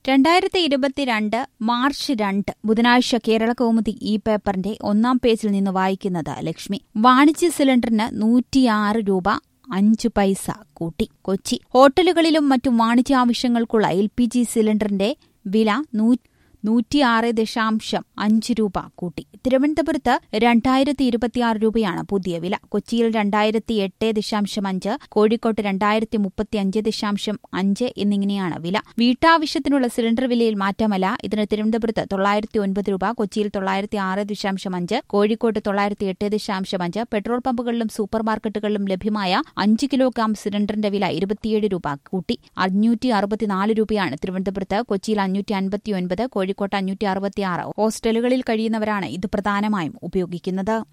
രണ്ടായിരത്തി ഇരുപത്തിരണ്ട് മാർച്ച് രണ്ട് ബുധനാഴ്ച കേരള കൗമുദി ഈ പേപ്പറിന്റെ ഒന്നാം പേജിൽ നിന്ന് വായിക്കുന്നത് ലക്ഷ്മി വാണിജ്യ സിലിണ്ടറിന് നൂറ്റിയാറ് രൂപ അഞ്ച് പൈസ കൂട്ടി കൊച്ചി ഹോട്ടലുകളിലും മറ്റും വാണിജ്യ ആവശ്യങ്ങൾക്കുള്ള എൽ പി ജി സിലിണ്ടറിന്റെ വില നൂറ്റിയാറ് ദശാംശം അഞ്ച് രൂപ കൂട്ടി തിരുവനന്തപുരത്ത് രണ്ടായിരത്തി ഇരുപത്തിയാറ് രൂപയാണ് പുതിയ വില കൊച്ചിയിൽ രണ്ടായിരത്തി എട്ട് ദശാംശം അഞ്ച് കോഴിക്കോട്ട് രണ്ടായിരത്തി മുപ്പത്തി അഞ്ച് ദശാംശം അഞ്ച് എന്നിങ്ങനെയാണ് വില വീട്ടാവശ്യത്തിനുള്ള സിലിണ്ടർ വിലയിൽ മാറ്റമല്ല ഇതിന് തിരുവനന്തപുരത്ത് തൊള്ളായിരത്തി ഒൻപത് രൂപ കൊച്ചിയിൽ തൊള്ളായിരത്തി ആറ് ദശാംശം അഞ്ച് കോഴിക്കോട്ട് തൊള്ളായിരത്തി എട്ട് ദശാംശം അഞ്ച് പെട്രോൾ പമ്പുകളിലും സൂപ്പർ മാർക്കറ്റുകളിലും ലഭ്യമായ അഞ്ച് കിലോഗ്രാം സിലിണ്ടറിന്റെ വില ഇരുപത്തിയേഴ് രൂപ കൂട്ടി അഞ്ഞൂറ്റി അറുപത്തിനാല് രൂപയാണ് തിരുവനന്തപുരത്ത് കൊച്ചിയിൽ അഞ്ഞൂറ്റി അൻപത്തി ഒൻപത് കോഴിക്കോട്ട് അഞ്ഞൂറ്റി അറുപത്തിയാറ് ഹോസ്റ്റലുകളിൽ കഴിയുന്നവരാണ് ഇത് പ്രധാനമായും ഉപയോഗിക്കുന്നത്